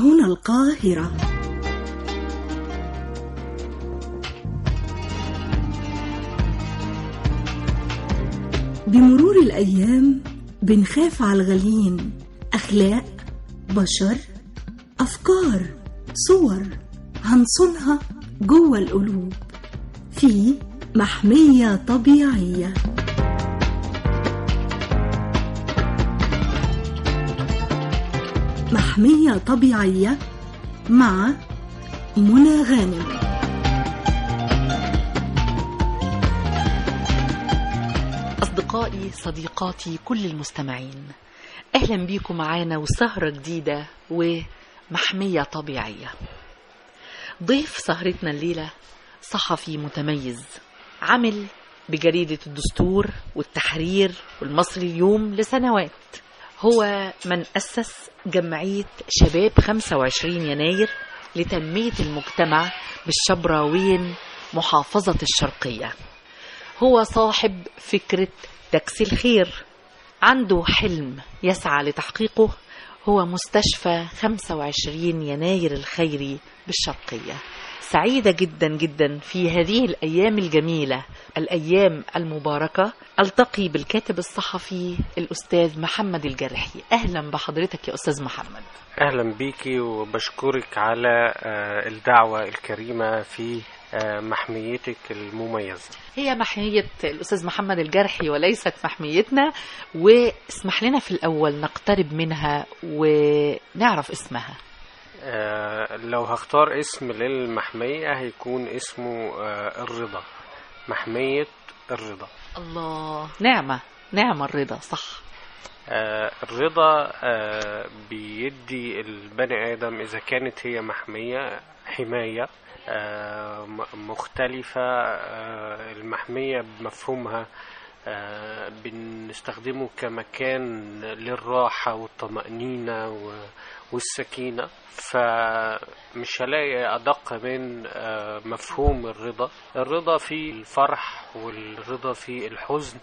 هنا القاهرة بمرور الأيام بنخاف على الغاليين أخلاق بشر أفكار صور هنصونها جوه القلوب في محمية طبيعية محمية طبيعية مع منى غانم أصدقائي صديقاتي كل المستمعين أهلا بيكم معانا وسهرة جديدة ومحمية طبيعية ضيف سهرتنا الليلة صحفي متميز عمل بجريدة الدستور والتحرير والمصري اليوم لسنوات هو من أسس جمعية شباب 25 يناير لتنمية المجتمع بالشبراوين محافظة الشرقية هو صاحب فكرة تاكسي الخير عنده حلم يسعى لتحقيقه هو مستشفى 25 يناير الخيري بالشرقية سعيدة جدا جدا في هذه الأيام الجميلة الأيام المباركة ألتقي بالكاتب الصحفي الأستاذ محمد الجرحي أهلا بحضرتك يا أستاذ محمد اهلا بيكي وبشكرك على آه، الدعوه الكريمه في آه، محميتك المميزه هي محمية الأستاذ محمد الجرحي وليست محميتنا واسمح لنا في الأول نقترب منها ونعرف اسمها آه، لو هختار اسم للمحميه هيكون اسمه آه، الرضا محميه الرضا الله نعمة نعمة الرضا صح آه، الرضا آه، بيدي البني آدم إذا كانت هي محمية حماية آه، م- مختلفة آه، المحمية بمفهومها آه، بنستخدمه كمكان للراحة والطمأنينة و- والسكينة فمش هلاقي أدق من آه، مفهوم الرضا الرضا في الفرح والرضا في الحزن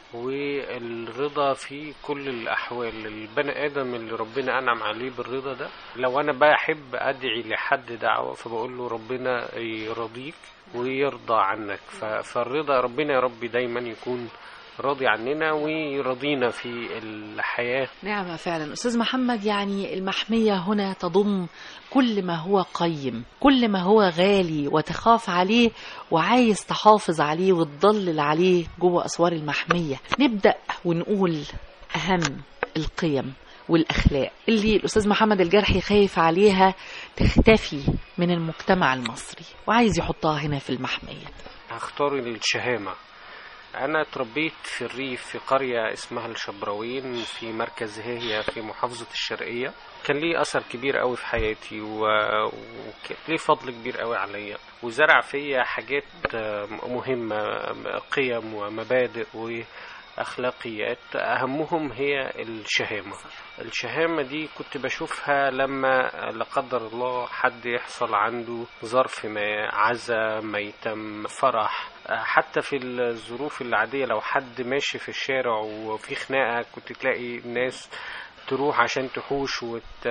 والرضا في كل الأحوال البني آدم اللي ربنا أنعم عليه بالرضا ده لو أنا بحب أدعي لحد دعوة فبقول له ربنا يرضيك ويرضى عنك ف- فالرضا ربنا يا رب دايما يكون راضي عننا ويرضينا في الحياة نعمة فعلا أستاذ محمد يعني المحمية هنا تضم كل ما هو قيم كل ما هو غالي وتخاف عليه وعايز تحافظ عليه وتضلل عليه جوه أسوار المحمية نبدأ ونقول أهم القيم والأخلاق اللي الأستاذ محمد الجرحي خايف عليها تختفي من المجتمع المصري وعايز يحطها هنا في المحمية هختار الشهامة أنا اتربيت في الريف في قرية اسمها الشبراوين في مركز هي في محافظة الشرقية كان ليه أثر كبير قوي في حياتي و... وكان ليه فضل كبير قوي عليا وزرع فيا حاجات آه، مهمة آه، قيم ومبادئ وأخلاقيات أهمهم هي الشهامة الشهامة دي كنت بشوفها لما لا قدر الله حد يحصل عنده ظرف ما عزا ميتم فرح حتى في الظروف العادية لو حد ماشي في الشارع وفي خناقة كنت تلاقي الناس تروح عشان تحوش وت...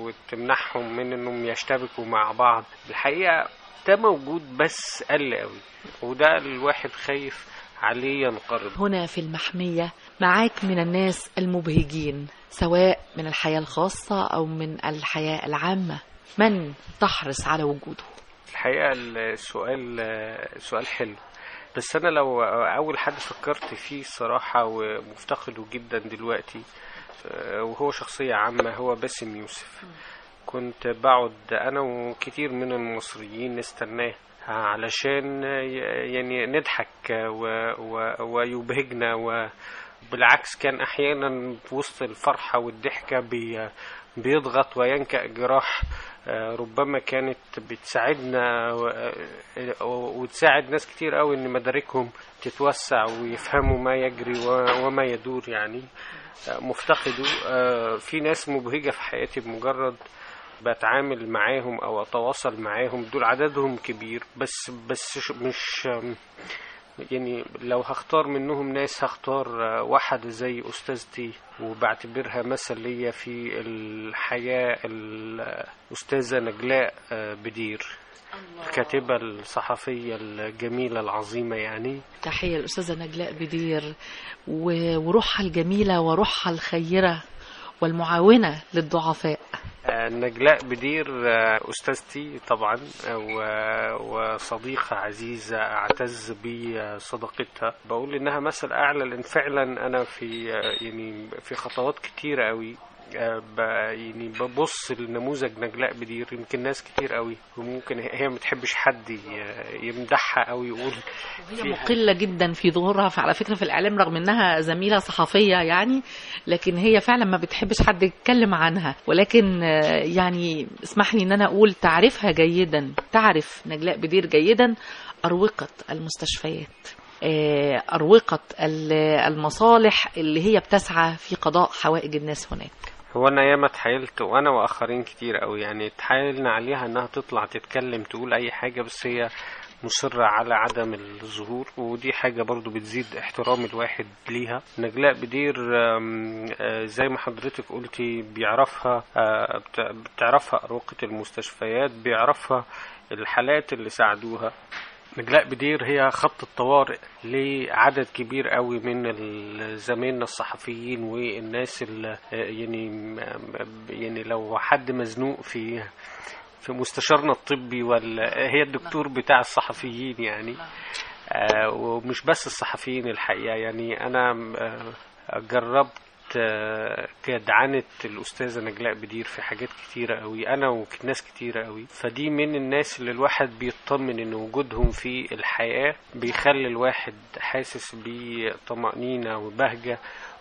وتمنعهم من انهم يشتبكوا مع بعض الحقيقة ده موجود بس قل قوي وده الواحد خايف عليه ينقرض هنا في المحمية معاك من الناس المبهجين سواء من الحياة الخاصة أو من الحياة العامة من تحرص على وجوده الحقيقة السؤال سؤال حلو بس أنا لو أول حد فكرت فيه الصراحة ومفتقده جدا دلوقتي آه، وهو شخصية عامة هو باسم يوسف كنت بقعد أنا وكتير من المصريين نستناه علشان ي- يعني نضحك و... و... ويبهجنا وبالعكس كان أحيانا في وسط الفرحة والضحكة بي... بيضغط وينكأ جراح آه، ربما كانت بتساعدنا و- آه، وتساعد ناس كتير قوي ان مداركهم تتوسع ويفهموا ما يجري و- وما يدور يعني آه، مفتقده آه، في ناس مبهجة في حياتي بمجرد بتعامل معاهم او اتواصل معاهم دول عددهم كبير بس بس ش- مش يعني لو هختار منهم ناس هختار آه، واحدة زي أستاذتي وبعتبرها مثل ليا في الحياة الأستاذة نجلاء آه، بدير الكاتبة الصحفية الجميلة العظيمة يعني تحية الأستاذة نجلاء بدير و- وروحها الجميلة وروحها الخيرة والمعاونة للضعفاء آه، نجلاء بدير آه، أستاذتي طبعا آه، و- وصديقة عزيزة أعتز بصداقتها بقول إنها مثل أعلى لأن فعلا أنا في آه، يعني في خطوات كتيرة قوي آه، ب- يعني ببص لنموذج نجلاء بدير يمكن ناس كتير قوي وممكن هي ما تحبش حد ي- يمدحها أو يقول هي فيها. مقلة جدا في ظهورها في- على فكرة في الإعلام رغم إنها زميلة صحفية يعني لكن هي فعلا ما بتحبش حد يتكلم عنها ولكن آه، يعني اسمح لي إن أنا أقول تعرفها جيدا تعرف نجلاء بدير جيدا أروقة المستشفيات آه، أروقة ال- المصالح اللي هي بتسعى في قضاء حوائج الناس هناك هو انا ياما اتحايلت وانا واخرين كتير قوي يعني اتحايلنا عليها انها تطلع تتكلم تقول اي حاجه بس هي مصرة على عدم الظهور ودي حاجة برضو بتزيد احترام الواحد ليها نجلاء بدير آم، آه، زي ما حضرتك قلتي بيعرفها آه، بت- بتعرفها أروقة المستشفيات بيعرفها الحالات اللي ساعدوها نجلاء بدير هي خط الطوارئ لعدد كبير قوي من ال- زمايلنا الصحفيين والناس اللي يعني يعني لو حد مزنوق في في مستشارنا الطبي ولا هي الدكتور بتاع الصحفيين يعني آه، ومش بس الصحفيين الحقيقة يعني أنا آه، جربت آه، جدعنة الأستاذة نجلاء بدير في حاجات كتيرة قوي أنا وناس كتيرة قوي فدي من الناس اللي الواحد بيطمن إن وجودهم في الحياة بيخلي الواحد حاسس بطمأنينة وبهجة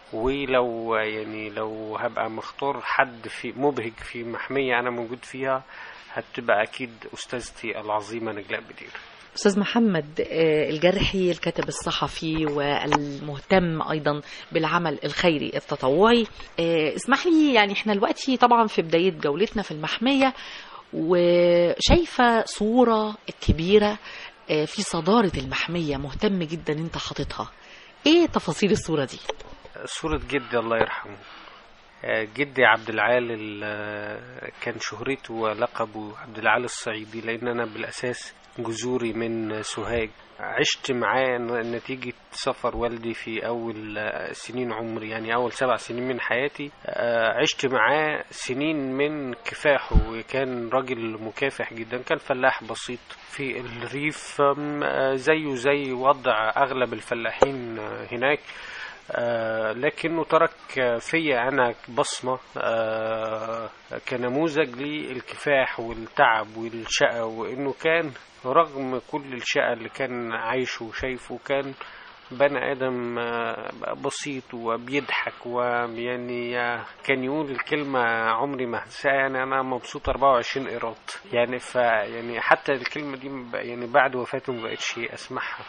ولو يعني لو هبقى مختار حد في مبهج في محمية أنا موجود فيها هتبقى أكيد أستاذتي العظيمة نجلاء بدير أستاذ محمد آه، الجرحي الكاتب الصحفي والمهتم أيضا بالعمل الخيري التطوعي آه، اسمح لي يعني احنا دلوقتي طبعا في بداية جولتنا في المحمية وشايفة صورة كبيرة آه، في صدارة المحمية مهتم جدا انت حاططها ايه تفاصيل الصورة دي؟ صورة جدي الله يرحمه آه، جدي عبد العال ال- آه، كان شهرته ولقبه عبد العال الصعيدي لأن أنا بالأساس جذوري من سوهاج عشت معاه ن- نتيجة سفر والدي في أول آه، سنين عمري يعني أول سبع سنين من حياتي آه، عشت معاه سنين من كفاحه وكان راجل مكافح جدا كان فلاح بسيط في الريف آم، آه، زيه زي وضع أغلب الفلاحين آه، هناك آه، لكنه ترك آه، فيا أنا بصمة آه، كنموذج للكفاح والتعب والشقة وإنه كان رغم كل الشقة اللي كان عايشه وشايفه كان بني آدم آه، بسيط وبيضحك ويعني آه، كان يقول الكلمة عمري ما هنساها يعني أنا مبسوط 24 قيراط يعني ف يعني حتى الكلمة دي ب- يعني بعد وفاته ما بقتش أسمعها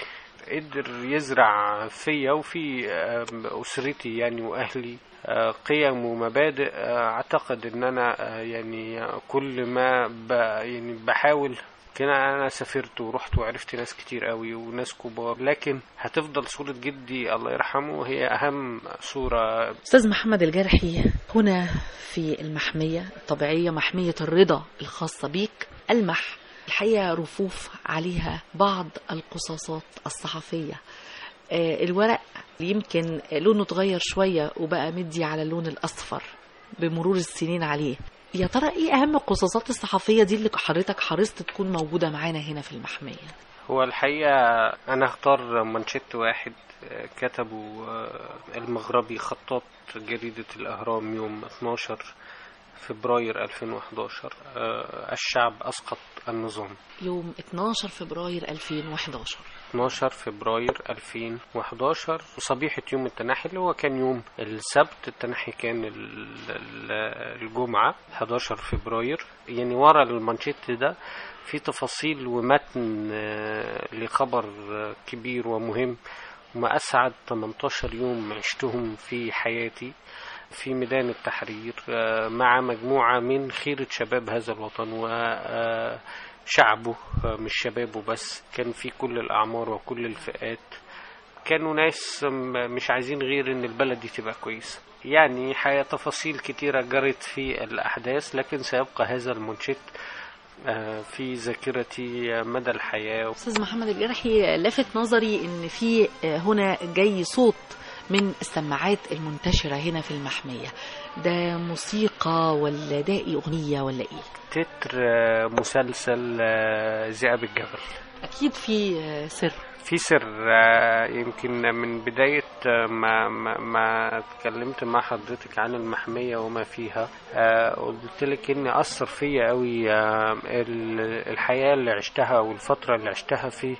قدر يزرع فيا وفي آم، أسرتي يعني وأهلي آه، قيم ومبادئ آه، أعتقد إن أنا آه، يعني آه، كل ما ب يعني بحاول كده أنا سافرت ورحت وعرفت ناس كتير قوي وناس كبار لكن هتفضل صورة جدي الله يرحمه هي أهم صورة أستاذ محمد الجرحي هنا في المحمية الطبيعية محمية الرضا الخاصة بيك ألمح الحقيقة رفوف عليها بعض القصاصات الصحفية آه، الورق يمكن لونه اتغير شوية وبقى مدي على اللون الأصفر بمرور السنين عليه يا ترى ايه اهم القصاصات الصحفية دي اللي حضرتك حرصت تكون موجودة معانا هنا في المحمية هو الحقيقة أنا اختار منشط واحد آه، كتبه آه، المغربي خطاط جريدة الأهرام يوم 12 فبراير 2011 آه، الشعب أسقط النظام يوم 12 فبراير 2011 12 فبراير 2011 وصبيحة يوم التنحي اللي هو كان يوم السبت التنحي كان ال- ال- الجمعة 11 فبراير يعني ورا المانشيت ده في تفاصيل ومتن آه، لخبر آه، كبير ومهم وما أسعد 18 يوم عشتهم في حياتي في ميدان التحرير آه، مع مجموعة من خيرة شباب هذا الوطن وشعبه مش شبابه بس كان في كل الأعمار وكل الفئات كانوا ناس م- مش عايزين غير ان البلد دي تبقى كويسة يعني حياة تفاصيل كتيرة جرت في الأحداث لكن سيبقى هذا المنشد آه، في ذاكرتي مدى الحياة استاذ محمد الجرحي لفت نظري ان في هنا جاي صوت من السماعات المنتشرة هنا في المحمية ده موسيقى ولا ده إيه أغنية ولا ايه تتر آه، مسلسل آه، ذئاب الجبل اكيد في سر في سر آه، يمكن من بداية آه، ما, ما, ما اتكلمت مع حضرتك عن المحمية وما فيها آه، قلت لك ان اثر فيا قوي آه، ال- الحياة اللي عشتها والفترة اللي عشتها في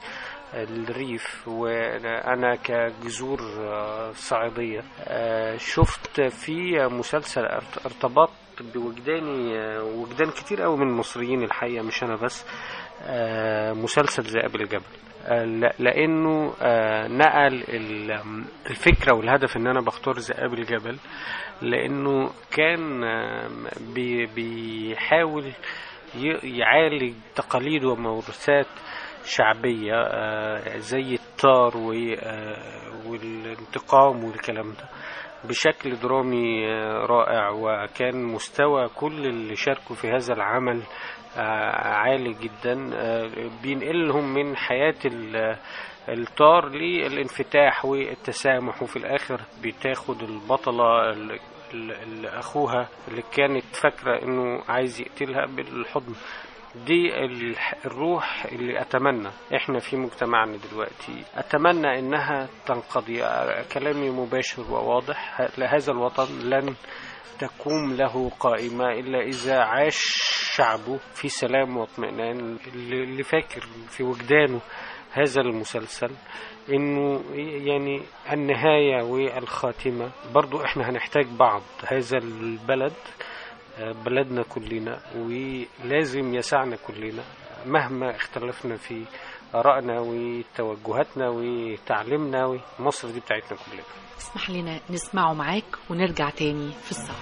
الريف وانا كجذور آه، صعيدية آه، شفت في مسلسل ارت- ارتباط بوجداني آه، وجدان كتير قوي من المصريين الحقيقة مش انا بس آه، مسلسل ذئاب الجبل آه، ل- لانه آه، نقل ال- الفكره والهدف ان انا بختار ذئاب الجبل لانه كان آه، بي- بيحاول ي- يعالج تقاليد وموروثات شعبية آه، زي الطار و- آه، والانتقام والكلام ده بشكل درامي آه، رائع وكان مستوى كل اللي شاركوا في هذا العمل آه، عالي جدا آه، بينقلهم من حياة ال- الطار للانفتاح والتسامح وفي الآخر بتاخد البطلة ال- ال- ال- أخوها اللي كانت فاكرة إنه عايز يقتلها بالحضن دي ال- الروح اللي أتمنى إحنا في مجتمعنا دلوقتي أتمنى إنها تنقضي آه، كلامي مباشر وواضح ه- هذا الوطن لن تقوم له قائمة إلا إذا عاش شعبه في سلام واطمئنان اللي اللي فاكر في وجدانه هذا المسلسل انه يعني النهاية والخاتمة برضو احنا هنحتاج بعض هذا البلد آه، بلدنا كلنا ولازم يسعنا كلنا مهما اختلفنا في آرائنا وتوجهاتنا وتعليمنا مصر دي بتاعتنا كلنا اسمح لنا نسمعه معاك ونرجع تاني في السهرة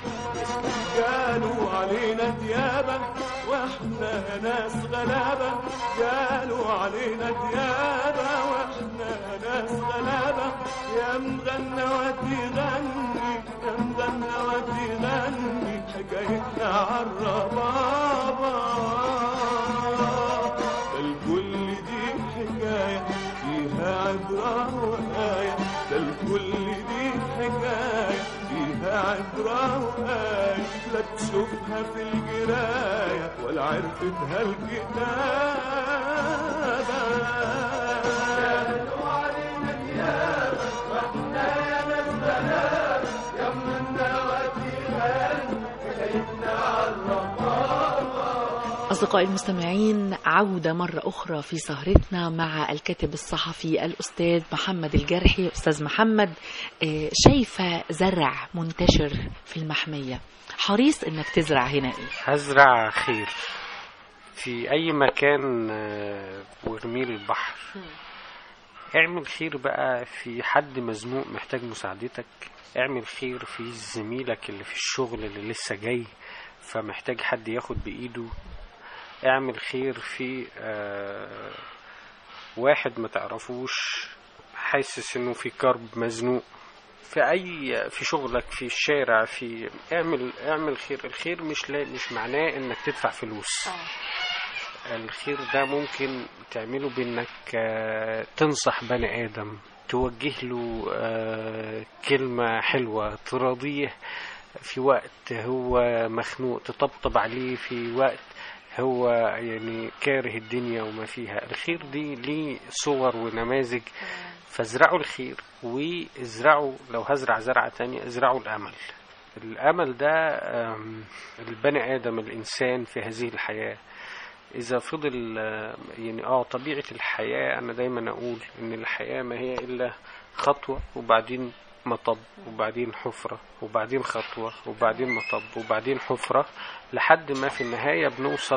قالوا علينا ديابة واحنا ناس غلابة قالوا علينا ديابة واحنا ناس غلابة يا مغنى ودي غني يا مغنى ودي غني حكايتنا عالربابة ده الكل دي حكاية فيها عبرة وآية ده الكل دي حكاية فيها عبرة وآية لا تشوفها في القراية ولا عرفتها الكتابة أصدقائي المستمعين عودة مرة أخرى في سهرتنا مع الكاتب الصحفي الأستاذ محمد الجرحي أستاذ محمد آه، شايفة زرع منتشر في المحمية حريص إنك تزرع هنا إيه؟ هزرع خير في أي مكان آه، وارميه البحر اعمل خير بقى في حد مزنوق محتاج مساعدتك اعمل خير في زميلك اللي في الشغل اللي لسه جاي فمحتاج حد ياخد بإيده اعمل خير في آه، واحد ما تعرفوش حاسس انه في كرب مزنوق في اي في شغلك في الشارع في اعمل اعمل خير الخير مش لا مش معناه انك تدفع فلوس الخير ده ممكن تعمله بانك آه، تنصح بني ادم توجه له آه، كلمة حلوة تراضيه في وقت هو مخنوق تطبطب عليه في وقت هو يعني كاره الدنيا وما فيها الخير دي ليه صور ونماذج فازرعوا الخير وازرعوا لو هزرع زرعة تانية ازرعوا الأمل الأمل ده آم، البني آدم الإنسان في هذه الحياة إذا فضل آه، يعني آه طبيعة الحياة أنا دايما أقول إن الحياة ما هي إلا خطوة وبعدين مطب وبعدين حفرة وبعدين خطوة وبعدين مطب وبعدين حفرة لحد ما في النهاية بنوصل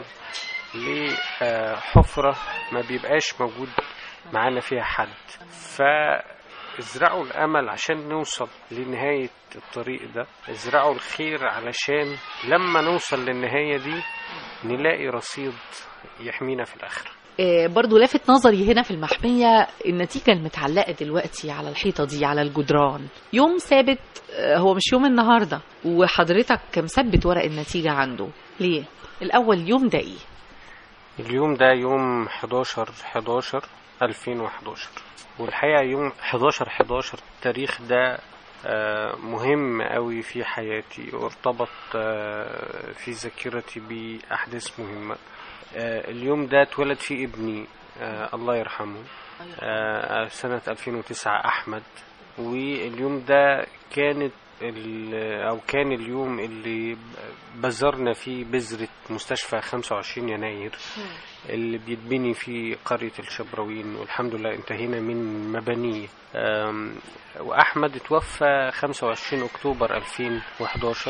لحفرة ما بيبقاش موجود معانا فيها حد ازرعوا الامل عشان نوصل لنهايه الطريق ده ازرعوا الخير علشان لما نوصل للنهايه دي نلاقي رصيد يحمينا في الاخره آه، برضو لافت نظري هنا في المحمية النتيجة المتعلقة دلوقتي على الحيطة دي على الجدران يوم ثابت آه، هو مش يوم النهاردة وحضرتك مثبت ورق النتيجة عنده ليه؟ الأول يوم ده إيه؟ اليوم ده يوم 11 11 2011 والحقيقة يوم 11 11 التاريخ ده آه، مهم قوي في حياتي وارتبط آه، في ذاكرتي بأحداث مهمة آه، اليوم ده اتولد فيه ابني آه، الله يرحمه آه، سنة 2009 أحمد واليوم ده كانت ال- أو كان اليوم اللي بذرنا فيه بذرة مستشفى 25 يناير اللي بيتبني في قرية الشبراوين والحمد لله انتهينا من مبانيه أم، وأحمد اتوفى 25 أكتوبر 2011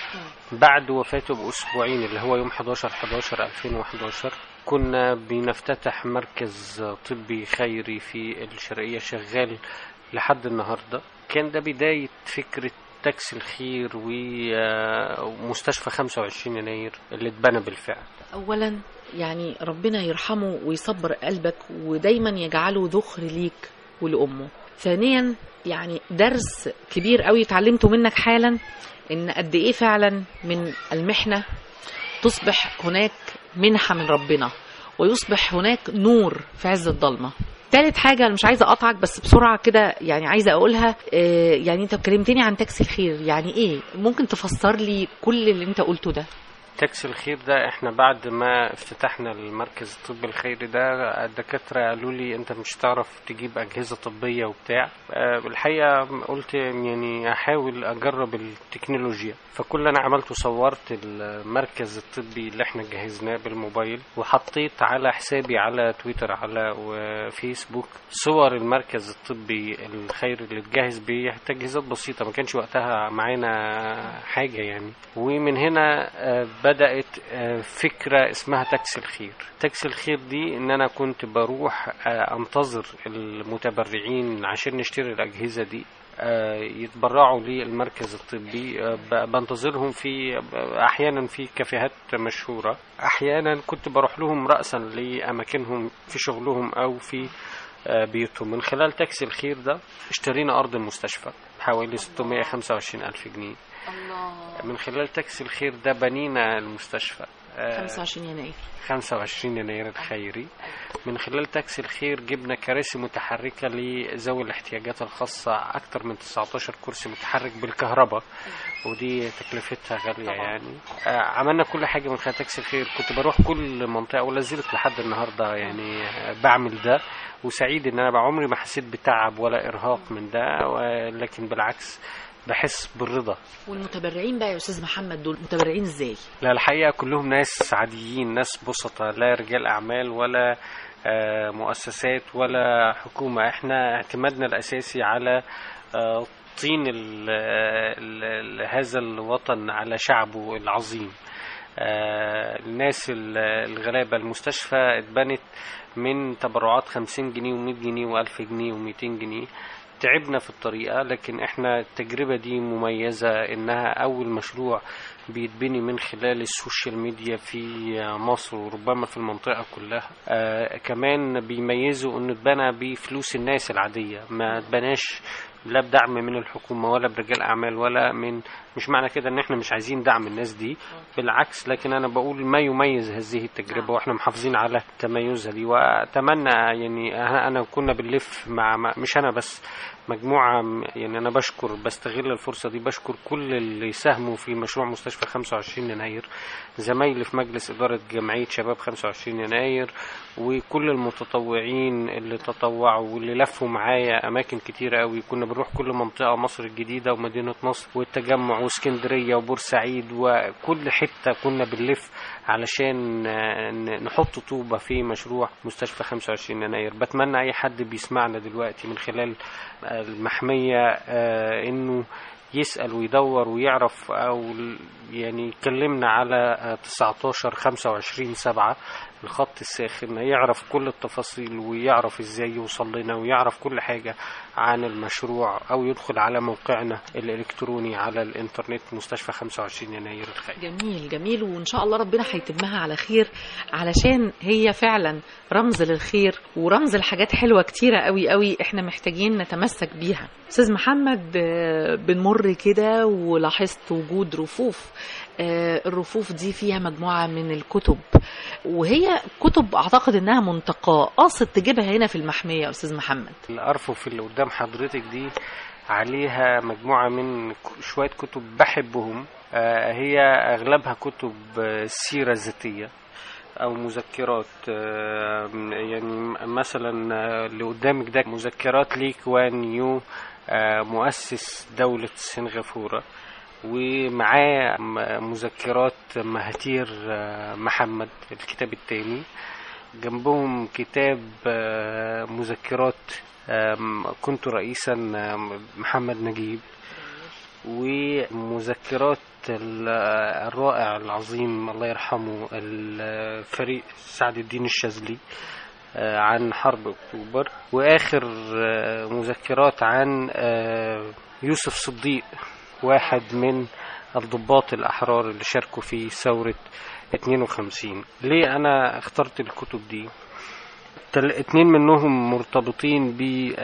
بعد وفاته بأسبوعين اللي هو يوم 11 11 2011 كنا بنفتتح مركز طبي خيري في الشرقية شغال لحد النهاردة كان ده بداية فكرة تاكسي الخير و- ومستشفى 25 يناير اللي اتبنى بالفعل أولا يعني ربنا يرحمه ويصبر قلبك ودايما يجعله ذخر ليك ولأمه ثانيا يعني درس كبير قوي اتعلمته منك حالا ان قد ايه فعلا من المحنة تصبح هناك منحة من ربنا ويصبح هناك نور في عز الضلمة تالت حاجة أنا مش عايزة أقطعك بس بسرعة كده يعني عايزة أقولها آه، يعني أنت كلمتني عن تاكسي الخير يعني إيه ممكن تفسر لي كل اللي أنت قلته ده تاكسي الخير ده احنا بعد ما افتتحنا المركز الطبي الخيري ده الدكاترة قالوا لي انت مش هتعرف تجيب اجهزة طبية وبتاع اه، الحقيقة قلت يعني احاول اجرب التكنولوجيا فكل اللي انا عملته صورت المركز الطبي اللي احنا جهزناه بالموبايل وحطيت على حسابي على تويتر على وفيسبوك صور المركز الطبي الخيري اللي اتجهز بتجهيزات بسيطة ما كانش وقتها معانا حاجة يعني ومن هنا آه، بدأت آه، فكرة اسمها تاكسي الخير تاكسي الخير دي ان انا كنت بروح آه، انتظر المتبرعين عشان نشتري الاجهزة دي آه، يتبرعوا للمركز الطبي آه، ب- بنتظرهم في احيانا في كافيهات مشهوره احيانا كنت بروح لهم راسا لاماكنهم في شغلهم او في آه، بيوتهم من خلال تاكسي الخير ده اشترينا ارض المستشفى حوالي 625 الف جنيه الله من خلال تاكسي الخير ده بنينا المستشفى آه، 25 يناير 25 يناير الخيري من خلال تاكسي الخير جبنا كراسي متحركة لذوي الاحتياجات الخاصة أكتر من 19 كرسي متحرك بالكهرباء ودي تكلفتها غالية طبعا. يعني آه، عملنا كل حاجة من خلال تاكسي الخير كنت بروح كل منطقة ولا زلت لحد النهاردة يعني آه، بعمل ده وسعيد ان انا بقى عمري ما حسيت بتعب ولا ارهاق من ده ولكن بالعكس بحس بالرضا والمتبرعين بقى يا استاذ محمد دول متبرعين ازاي لا الحقيقة كلهم ناس عاديين ناس بسطة لا رجال أعمال ولا آه، مؤسسات ولا حكومة احنا اعتمادنا الأساسي على آه، طين ال- ال- ال- هذا الوطن على شعبه العظيم آه، الناس ال- الغلابة المستشفى اتبنت من تبرعات 50 جنيه و100 جنيه و1000 جنيه و200 جنيه تعبنا في الطريقة لكن احنا التجربة دي مميزة انها اول مشروع بيتبني من خلال السوشيال ميديا في مصر وربما في المنطقة كلها آه كمان بيميزوا انه اتبنى بفلوس الناس العادية ما اتبناش لا بدعم من الحكومة ولا برجال أعمال ولا من مش معنى كده إن إحنا مش عايزين دعم الناس دي بالعكس لكن أنا بقول ما يميز هذه التجربة وإحنا محافظين على تميزها دي وأتمنى يعني أنا أنا كنا بنلف مع مع- مش أنا بس مجموعة م- يعني أنا بشكر بستغل الفرصة دي بشكر كل اللي ساهموا في مشروع مستشفى 25 يناير زمايلي في مجلس إدارة جمعية شباب 25 يناير وكل المتطوعين اللي تطوعوا واللي لفوا معايا أماكن كتيرة قوي كنا بنروح كل منطقة مصر الجديدة ومدينة نصر والتجمع واسكندرية وبورسعيد وكل حتة كنا بنلف علشان آه، ن- نحط طوبة في مشروع مستشفى 25 يناير بتمنى أي حد بيسمعنا دلوقتي من خلال آه، المحمية آه، إنه يسأل ويدور ويعرف أو ال- يعني يكلمنا على آه، 19 25 7 الخط الساخن يعرف كل التفاصيل ويعرف ازاي يوصل لنا ويعرف كل حاجة عن المشروع أو يدخل على موقعنا الإلكتروني على الإنترنت مستشفى 25 يناير الخير جميل جميل وان شاء الله ربنا هيتمها على خير علشان هي فعلا رمز للخير ورمز لحاجات حلوه كتيره قوي قوي احنا محتاجين نتمسك بيها استاذ محمد آه، بنمر كده ولاحظت وجود رفوف آه، الرفوف دي فيها مجموعه من الكتب وهي كتب اعتقد انها منتقاه قاصد تجيبها هنا في المحميه يا استاذ محمد الأرفف اللي قدام حضرتك دي عليها مجموعة من ك- شوية كتب بحبهم آه، هي أغلبها كتب آه، سيرة ذاتية أو مذكرات آه، يعني مثلا آه، اللي قدامك ده مذكرات لي كوان يو آه، مؤسس دولة سنغافورة ومعاه م- مذكرات مهاتير آه، محمد الكتاب التاني جنبهم كتاب آه، مذكرات آم، كنت رئيسا آم، محمد نجيب ومذكرات ال- الرائع العظيم الله يرحمه الفريق سعد الدين الشاذلي آه، عن حرب اكتوبر واخر آه، مذكرات عن آه، يوسف صديق واحد من الضباط الاحرار اللي شاركوا في ثوره 52 ليه انا اخترت الكتب دي تل- اتنين منهم مرتبطين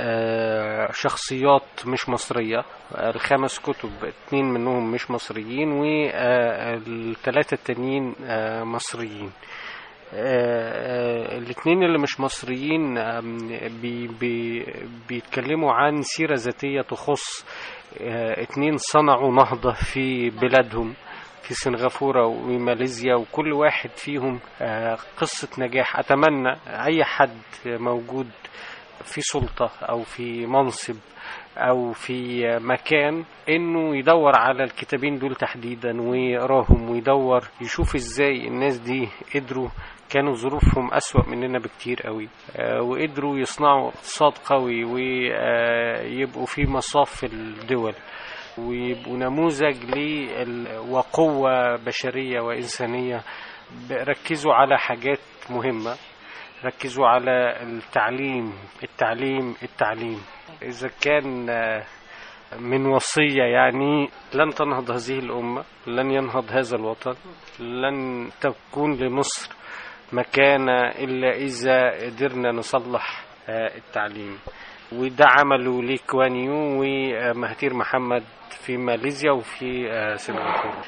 بشخصيات مش مصرية الخمس كتب اتنين منهم مش مصريين والتلاتة التانيين آه، مصريين آه، آه، الاتنين اللي مش مصريين آم، بي بي بيتكلموا عن سيرة ذاتية تخص آه، اتنين صنعوا نهضة في بلادهم في سنغافورة وماليزيا وكل واحد فيهم آه، قصة نجاح أتمنى أي حد موجود في سلطة أو في منصب أو في مكان إنه يدور على الكتابين دول تحديدا ويقراهم ويدور يشوف إزاي الناس دي قدروا كانوا ظروفهم أسوأ مننا بكتير قوي آه، وقدروا يصنعوا اقتصاد قوي ويبقوا في مصاف الدول ويبقوا نموذج لل- وقوة بشرية وإنسانية ب- ركزوا على حاجات مهمة ركزوا على التعليم التعليم التعليم إذا كان آه، من وصية يعني لن تنهض هذه الأمة لن ينهض هذا الوطن لن تكون لمصر مكانة إلا إذا قدرنا نصلح آه، التعليم وده عمله لي كوان يو ومهاتير محمد في ماليزيا وفي آه، سنغافورة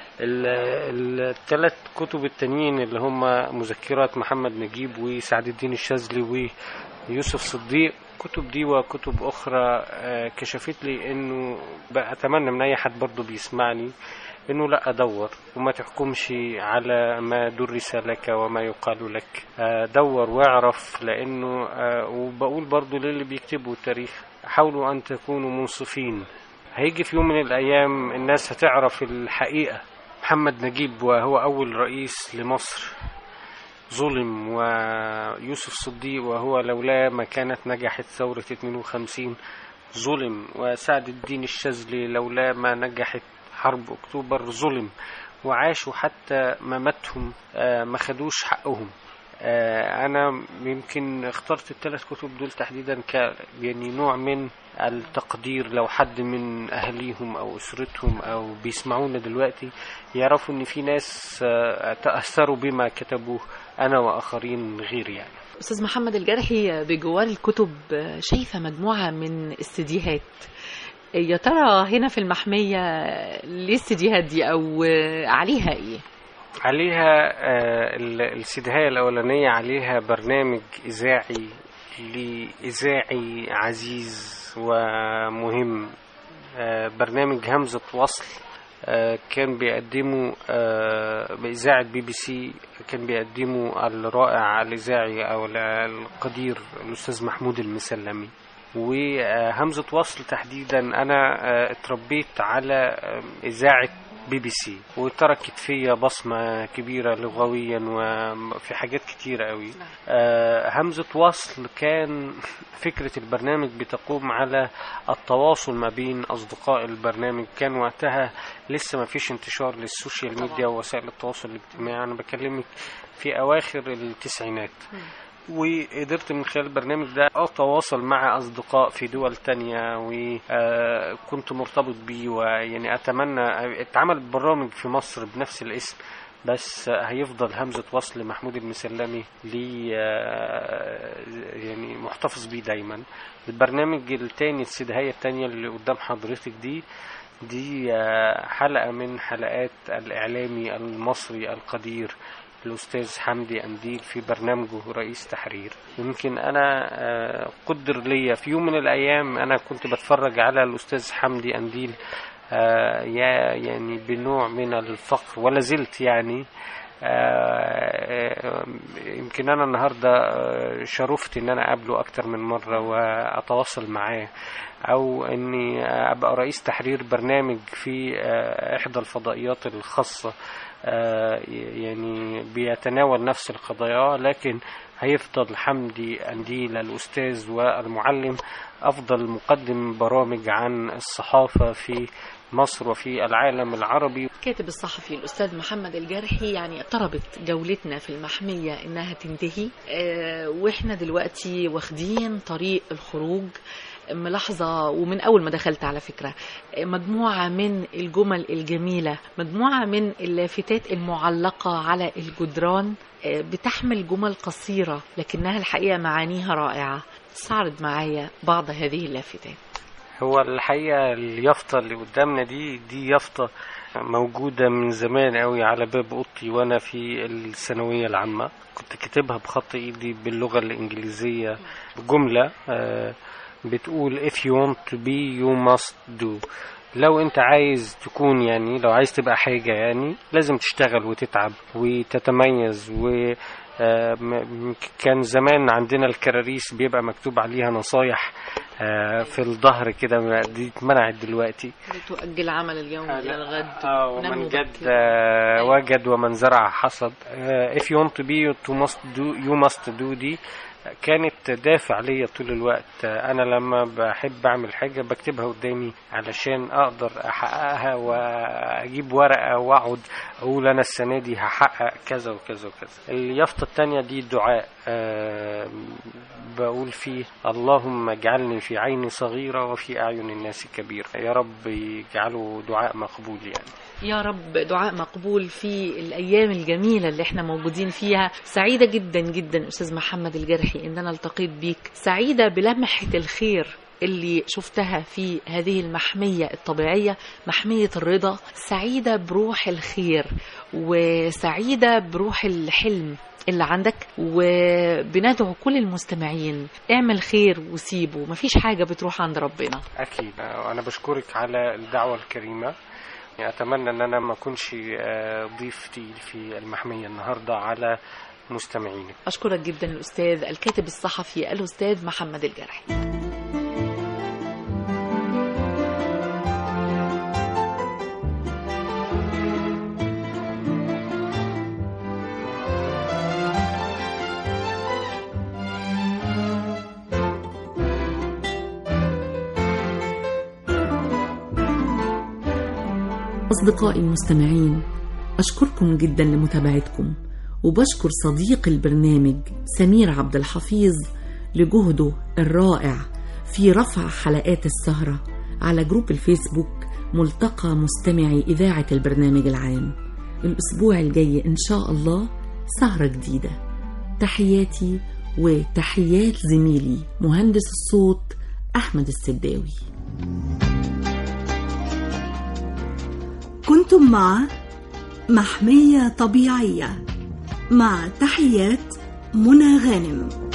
الثلاث كتب التانيين اللي هم مذكرات محمد نجيب وسعد الدين الشاذلي ويوسف صديق كتب دي وكتب أخرى آه، كشفت لي إنه بقى أتمنى من أي حد برضه بيسمعني إنه لا أدور وما تحكمش على ما درس لك وما يقال لك آه، دور واعرف لأنه آه، وبقول برضه للي بيكتبوا التاريخ حاولوا أن تكونوا منصفين هيجي في يوم من الأيام الناس هتعرف الحقيقة محمد نجيب وهو أول رئيس لمصر ظلم ويوسف صديق وهو لولا ما كانت نجحت ثورة 52 ظلم وسعد الدين الشاذلي لولا ما نجحت حرب أكتوبر ظلم وعاشوا حتى مماتهم آه، ما خدوش حقهم آه، أنا يمكن اخترت الثلاث كتب دول تحديدا ك يعني نوع من التقدير لو حد من أهليهم أو أسرتهم أو بيسمعونا دلوقتي يعرفوا إن في ناس آه، تأثروا بما كتبوه أنا وآخرين غيري يعني استاذ محمد الجرحي بجوار الكتب شايفه مجموعه من السيديهات يا ترى هنا في المحميه ليه السيديهات دي او عليها ايه عليها آه، ال- السيدهاية الأولانية عليها برنامج إذاعي لإذاعي عزيز ومهم آه، برنامج همزة وصل آه، كان بيقدمه آه، بإذاعة بي بي سي كان بيقدمه الرائع الإذاعي أو ال- القدير الأستاذ محمود المسلمي وهمزة وصل تحديدا أنا آه، اتربيت على آه، إذاعة بي بي سي وتركت فيا بصمة كبيرة لغويا وفي حاجات كتيرة قوي آه، همزة وصل كان فكرة البرنامج بتقوم على التواصل ما بين أصدقاء البرنامج كان وقتها لسه ما فيش انتشار للسوشيال ميديا ووسائل التواصل الاجتماعي أنا بكلمك في أواخر التسعينات وقدرت من خلال البرنامج ده اتواصل مع اصدقاء في دول تانية وكنت مرتبط بيه ويعني اتمنى اتعمل برامج في مصر بنفس الاسم بس هيفضل همزة وصل محمود المسلمي لي يعني محتفظ بيه دايما البرنامج التاني السدهية التانية اللي قدام حضرتك دي دي حلقة من حلقات الإعلامي المصري القدير الأستاذ حمدي أنديل في برنامجه رئيس تحرير يمكن أنا قدر ليا في يوم من الأيام أنا كنت بتفرج على الأستاذ حمدي أنديل يا يعني بنوع من الفقر ولا زلت يعني يمكن انا النهارده شرفت ان انا اقابله اكتر من مره واتواصل معاه او اني ابقى رئيس تحرير برنامج في احدى الفضائيات الخاصه يعني بيتناول نفس القضايا لكن هيفضل حمدي أنديل الأستاذ والمعلم أفضل مقدم برامج عن الصحافة في مصر وفي العالم العربي كاتب الصحفي الأستاذ محمد الجرحي يعني اقتربت جولتنا في المحمية إنها تنتهي اه وإحنا دلوقتي واخدين طريق الخروج ملاحظة ومن أول ما دخلت على فكرة مجموعة من الجمل الجميلة مجموعة من اللافتات المعلقة على الجدران بتحمل جمل قصيرة لكنها الحقيقة معانيها رائعة استعرض معايا بعض هذه اللافتات هو الحقيقة اليافطة اللي قدامنا دي دي يافطة موجودة من زمان قوي على باب أوضتي وأنا في الثانوية العامة كنت كاتبها بخط إيدي باللغة الإنجليزية بجملة بتقول if you want to be you must do لو انت عايز تكون يعني لو عايز تبقى حاجة يعني لازم تشتغل وتتعب وتتميز و كان زمان عندنا الكراريس بيبقى مكتوب عليها نصايح في الظهر كده دي اتمنعت دلوقتي تؤجل عمل اليوم الى الغد ومن جد وجد ومن زرع حصد if you want to be you must do you must do دي كانت دافع ليا طول الوقت انا لما بحب اعمل حاجه بكتبها قدامي علشان اقدر احققها واجيب ورقه واقعد اقول انا السنه دي هحقق كذا وكذا وكذا اليافطه التانية دي الدعاء أه بقول فيه اللهم اجعلني في عيني صغيره وفي اعين الناس كبيره يا رب يجعله دعاء مقبول يعني يا رب دعاء مقبول في الأيام الجميلة اللي احنا موجودين فيها سعيدة جدا جدا أستاذ محمد الجرحي إن أنا التقيت بيك سعيدة بلمحة الخير اللي شفتها في هذه المحمية الطبيعية محمية الرضا سعيدة بروح الخير وسعيدة بروح الحلم اللي عندك وبندعو كل المستمعين اعمل خير وسيبه مفيش حاجة بتروح عند ربنا أكيد أنا بشكرك على الدعوة الكريمة أتمنى أن أنا ما أكونش ضيف تقيل في المحمية النهاردة على مستمعينك أشكرك جدا الأستاذ الكاتب الصحفي الأستاذ محمد الجرحي أصدقائي المستمعين أشكركم جدا لمتابعتكم وبشكر صديق البرنامج سمير عبد الحفيظ لجهده الرائع في رفع حلقات السهرة على جروب الفيسبوك ملتقى مستمعي إذاعة البرنامج العام الأسبوع الجاي إن شاء الله سهرة جديدة تحياتي وتحيات زميلي مهندس الصوت أحمد السداوي كنتم مع محمية طبيعية مع تحيات منى غانم